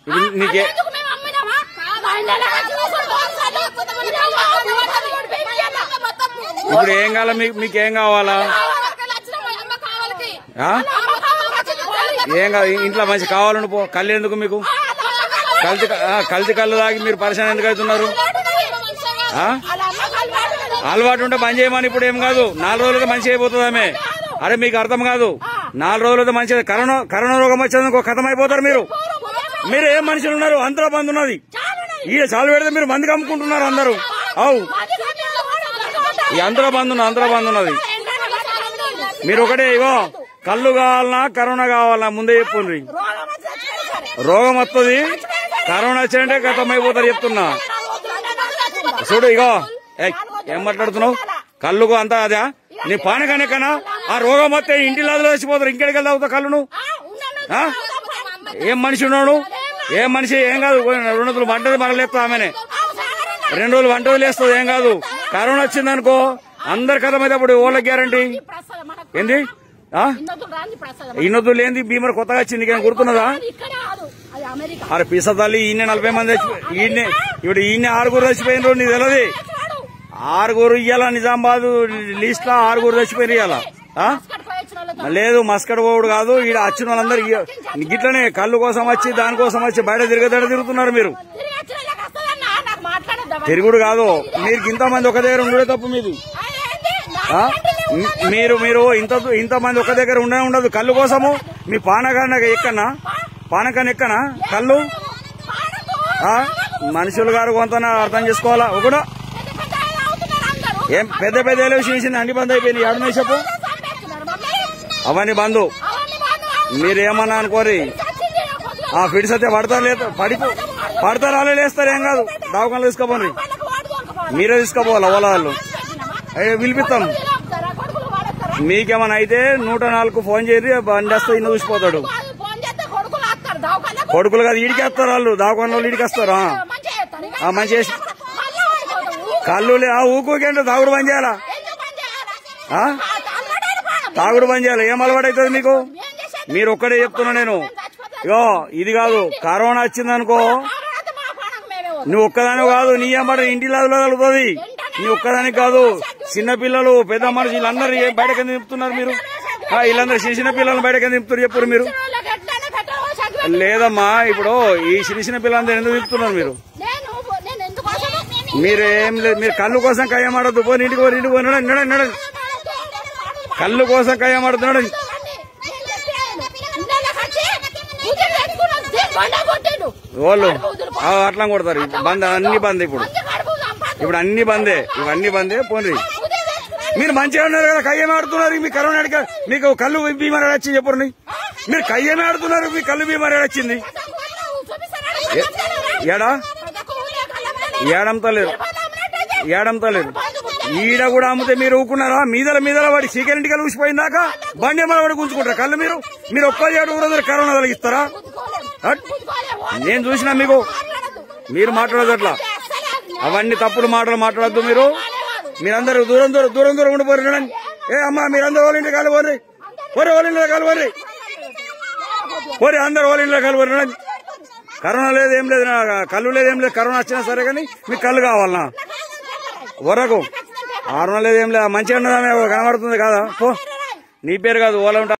ఇప్పుడు నీకే ఎందుకు మేము అమ్మినామా? మా ఇళ్ళలో వచ్చి కూర్చొని పోన్సాలు. ఇళ్ళలో వాళ్ళు వాళ్ళు కూడా పెంచాలా? ఇప్పుడు ఏం కావాలా మీకు మీకేం కావాలా కావాలకి వచ్చిన మా అమ్మ కావాలకి. ఆ? అమ్మ కావాలకి వచ్చిన పోవాలి. ఏం కాదు ఇంట్లో మంచి కావాలని పో కళ్ళు ఎందుకు మీకు కల్తీ ఆ, కల్తీ కళ్ళు తాగి మీరు పరిశాన్ ఎందుకు అవుతున్నారు ఆ? వాళ్ళ అమ్మ కావాలి. అలవాటు ఉంటే బంద్ చేయమని ఇప్పుడు ఏం కాదు నాలుగు రోజులతో మంచి అయిపోతుంది ఆమె అరే మీకు అర్థం కాదు నాలుగు రోజులతో మంచిది కరోనా కరోనా రోగం వచ్చేందుకు కథం అయిపోతారు మీరు మీరు ఏం మనుషులు ఉన్నారు అందరూ బంద్ ఉన్నది ఈ చాలు పెడితే మీరు మందికి అమ్ముకుంటున్నారు అందరూ అవు ఈ అందరూ బంద్ ఉన్నది అందరూ బంద్ ఉన్నది మీరు ఒకటే ఇగో కళ్ళు కావాలన్నా కరోనా కావాలన్నా ముందే చెప్పుండ్రి రోగం వస్తుంది కరోనా వచ్చిందంటే గతం అయిపోతారు చెప్తున్నా చూడు ఇగో ఏయ్, ఏం మాట్లాడుతున్నావు కళ్ళుకు అంతా అదా నీ పానకానే కన్నా ఆ రోగం వస్తే ఇంటి లాదులో వచ్చిపోతారు ఇంకెడికి వెళ్తా అవుతా కళ్ళు నువ్వు ఆ? ఏం మనిషి ఉన్నాడు ఏం మనిషి ఏం కాదు రెండు రోజులు వంటది మరలేస్తా ఆమెనే రెండు రోజులు వంట వదిలేస్తుంది ఏం కాదు కరోనా వచ్చిందనుకో అందరి కథం అయితే అప్పుడు ఓళ్ళకి గ్యారంటీ ఏంది ఆ? ఇన్నొద్దు లేని బీమర్ కొత్తగా వచ్చింది కానీ గుర్తున్నదా ఇక్కడ కాదు అది అమెరికా అరే పీస తల్లి ఈయన నలభై మంది చచ్చిపోయి ఈయన ఇప్పుడు ఈయన ఆరుగురు చచ్చిపోయినారు నీకు తెలియదు ఆరుగురు ఇయ్యాల నిజామాబాద్ లిస్ట్ లో ఆరుగురు చచ్చిపోయిన ఇయ్యాల ఆ? లేదు మస్కడ్ పోవుడు కాదు ఈడ వచ్చిన వాళ్ళందరూ ఇయ్య- గిట్లనే కళ్ళు కోసం వచ్చి దానికోసం వచ్చి బయట తిరగదడ తిరుగుతున్నారు మీరు తిరిగి వచ్చిన వాళ్ళకి వస్తుందన్నా నాకు మాట్లాడొద్దా తిరుగుడు కాదు మీరు ఇంత మంది ఒక దగ్గర ఉండే తప్పు మీది ఆ? మీ- మీరు మీరు ఇంత ఇంత మంది ఒక దగ్గర ఉండే ఉండదు కళ్ళు కోసము మీ పానకాన్న ఎక్కనా పానకాన్ని ఎక్కనా కళ్ళు ఆ? మనుషులు గారు కొంత అర్థం చేసుకోవాలా ఒకడు ఏం పెద్ద పెద్ద ఎలక్షన్ చిన్న అన్ని బంద్ అయిపోయినాయి ఎవరిని చెప్పు అవన్నీ బంధు మీరు ఏమన్నా అనుకోరి ఆ ఫిడ్స్ అయితే పడతారు లేదు పడిపో పడతారు అలా లేస్తారు ఏం కాదు దవాఖానలో తీసుకోపోండి మీరే తీసుకోపోవాలి వాళ్ళు అయ్యో పిలిపిస్తాం మీకేమన్నా అయితే నూట నాలుగు ఫోన్ చేసి బండి వస్తే ఇన్న చూసిపోతాడు కొడుకులు కాదు ఈడికి వస్తారు వాళ్ళు దవాఖాన వాళ్ళు ఈడికి వస్తారు ఆ. ఆ, మంచి చేసి కళ్ళు లే- ఆ ఊకోకేంటో తాగుడు బంద్ చేయాలా ఆ? తాగుడు బంద్ చేయాలి ఏం అలవాటు అవుతుంది మీకు మీరు ఒక్కడే చెప్తున్నా నేను ఇగో ఇది కాదు కరోనా వచ్చిందనుకో నువ్వు ఒక్కదాని కాదు నీ అమ్మడి ఇంటి లాదులో కలుగుతుంది నీ ఒక్కదానికి కాదు చిన్న పిల్లలు పెద్ద మనుషులు వీళ్ళందరూ ఏం బయటకు ఎందుకు తిప్పుతున్నారు మీరు ఆ, వీళ్ళందరూ చిన్న చిన్న పిల్లలు బయటకు ఎందుకు తిప్పుతారు చెప్పరు మీరు లేదమ్మా ఇప్పుడు ఈ చిన్న చిన్న పిల్లలందరూ ఎందుకు తిప్పుతున్నారు మీరు నేను ఎందుకు మీరు ఏం లేదు మీరు కళ్ళు కోసం కయ్యమాడద్దు పోనీ ఇంటికి పోయి ఇంటికి పోయి నడండి నడండి నడండి కళ్ళు కోసం కయ్యమాడద్దు నడండి వాళ్ళు ఆ, అట్లా కొడతారు బంద్ అన్ని బంద్ ఇప్పుడు ఇప్పుడు అన్ని బందే ఇవన్నీ బందే పోండి మీరు మంచిగా ఉన్నారు కదా కయ్యమే ఆడుతున్నారు మీ కరోనా అడిగా మీకు కళ్ళు బీమారి వచ్చింది చెప్పరు మీరు కయ్యమే ఆడుతున్నారు మీ కళ్ళు బీమారి వచ్చింది ఏడా ఏడంతలేరు ఏడంతలేరు ఈడ కూడా అమ్మితే మీరు ఊకున్నారా మీదల మీదల వాడి చీకటి ఇంటికి ఊసిపోయిందాక బండి మన వాడి గుంజుకుంటారా కళ్ళు మీరు మీరు ఒక్క ఏడు ఊరందరూ కరోనా కలిగిస్తారా అట్. నేను చూసినా మీకు మీరు మాట్లాడదు అట్లా అవన్నీ తప్పుడు మాటలు మాట్లాడద్దు మీరు మీరందరూ దూరం దూరం దూరం దూరం ఉండిపోరు చూడండి ఏ అమ్మా మీరందరూ వాళ్ళ ఇంటికి కలవరి పోరి వాళ్ళ ఇంట్లో కలవరి పోరి అందరు వాళ్ళ ఇంట్లో కలవరి చూడండి కరోనా లేదు ఏం లేదు నా కళ్ళు లేదు ఏం లేదు కరోనా వచ్చినా సరే కానీ మీకు కళ్ళు కావాలనా వరకు ఆరు లేదు ఏం లేదు మంచిగా ఉన్నదామే కనబడుతుంది కదా పో నీ పేరు కాదు ఓలా ఉంటా